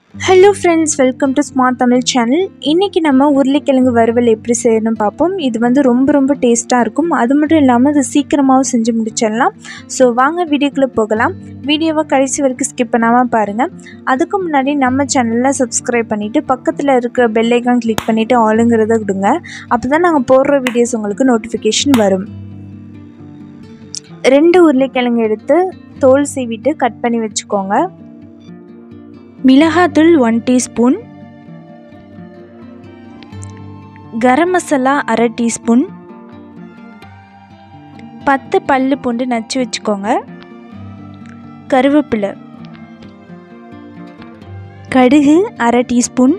hello friends welcome to smart Tamil channel இன்றைக்கி நம்ம உருளைக்கிழங்கு வறுவல் எப்படி செய்யணும் பார்ப்போம் இது வந்து ரொம்ப ரொம்ப டேஸ்ட்டாக இருக்கும் அது மட்டும் இல்லாமல் அது சீக்கிரமாகவும் செஞ்சு முடிச்சிடலாம் ஸோ வாங்க வீடியோக்குள்ளே போகலாம் வீடியோவை கடைசி வரைக்கும் ஸ்கிப் பண்ணாமல் பாருங்கள் அதுக்கு முன்னாடி நம்ம சேனலில் சப்ஸ்கிரைப் பண்ணிவிட்டு பக்கத்தில் இருக்கிற பெல் ஐக்கான் கிளிக் பண்ணிவிட்டு ஆளுங்கிறத கொடுங்க அப்போ தான் நாங்கள் போடுற வீடியோஸ் உங்களுக்கு நோட்டிஃபிகேஷன் வரும் ரெண்டு உருளைக்கிழங்கு எடுத்து தோல் சீவிட்டு கட் பண்ணி வச்சுக்கோங்க மிளகாத்தூள் ஒன் டீஸ்பூன் கரம் மசாலா அரை டீஸ்பூன் பத்து பல்லு பூண்டு நச்சு வச்சுக்கோங்க கருவேப்பிலை கடுகு அரை டீஸ்பூன்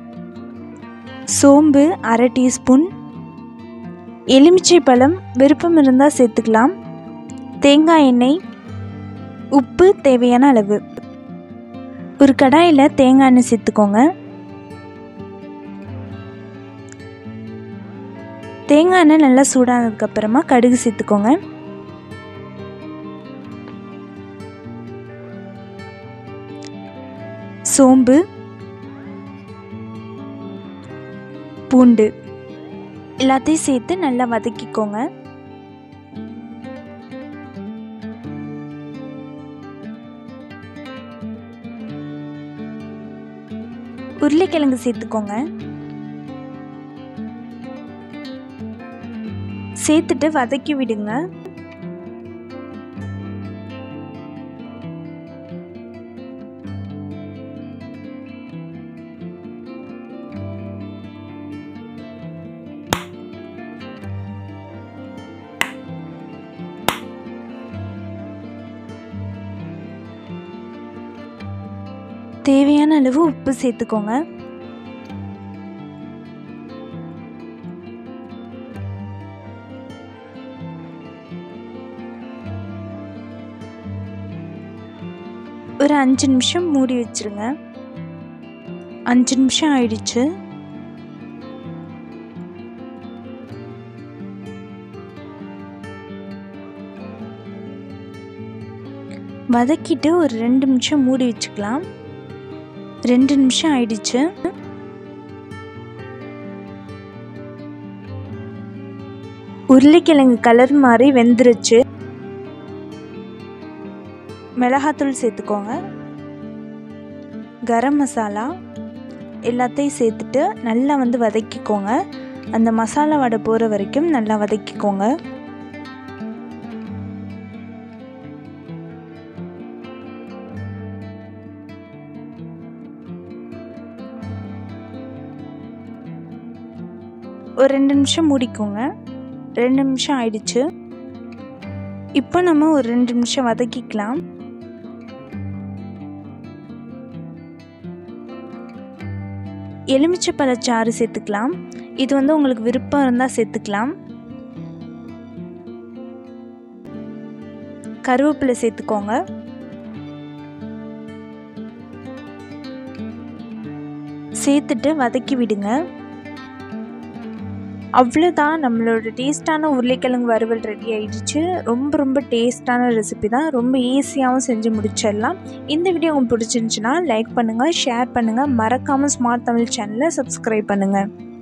சோம்பு அரை டீஸ்பூன் எலுமிச்சை பழம் விருப்பம் இருந்தால் சேர்த்துக்கலாம் தேங்காய் எண்ணெய் உப்பு தேவையான அளவு ஒரு கடாயில் தேங்காய் எண்ணெய் சேர்த்துக்கோங்க தேங்காய் எண்ணெய் நல்லா சூடானதுக்கப்புறமா கடுகு சேர்த்துக்கோங்க சோம்பு பூண்டு எல்லாத்தையும் சேர்த்து நல்லா வதக்கிக்கோங்க உருளைக்கிழங்கு சேர்த்துக்கோங்க சேர்த்துட்டு வதக்கி விடுங்க தேவையான அளவு உப்பு சேர்த்துக்கோங்க ஒரு அஞ்சு நிமிஷம் மூடி வச்சிருங்க அஞ்சு நிமிஷம் ஆயிடுச்சு வதக்கிட்டு ஒரு ரெண்டு நிமிஷம் மூடி வச்சுக்கலாம் ரெண்டு நிமிஷம் ஆயிடுச்சு உருளைக்கிழங்கு கலர் மாதிரி வெந்துருச்சு மிளகாத்தூள் சேர்த்துக்கோங்க கரம் மசாலா எல்லாத்தையும் சேர்த்துட்டு நல்லா வந்து வதக்கிக்கோங்க அந்த மசாலா வடை போகிற வரைக்கும் நல்லா வதக்கிக்கோங்க ஒரு ரெண்டு நிமிஷம் மூடிக்கோங்க ரெண்டு நிமிஷம் ஆயிடுச்சு இப்போ நம்ம ஒரு ரெண்டு நிமிஷம் வதக்கிக்கலாம் எலுமிச்சை பழச்சாறு சேர்த்துக்கலாம் இது வந்து உங்களுக்கு விருப்பம் இருந்தால் சேர்த்துக்கலாம் கருவேப்பிலை சேர்த்துக்கோங்க சேர்த்துட்டு வதக்கி விடுங்க அவ்வளோதான் நம்மளோட டேஸ்ட்டான உருளைக்கிழங்கு வறுவல் ரெடி ஆயிடுச்சு ரொம்ப ரொம்ப டேஸ்ட்டான ரெசிபி தான் ரொம்ப ஈஸியாகவும் செஞ்சு முடிச்சிடலாம் இந்த வீடியோ உங்களுக்கு பிடிச்சிருந்துச்சுன்னா லைக் பண்ணுங்கள் ஷேர் பண்ணுங்கள் மறக்காமல் ஸ்மார்ட் தமிழ் சேனலை சப்ஸ்கிரைப் பண்ணுங்கள்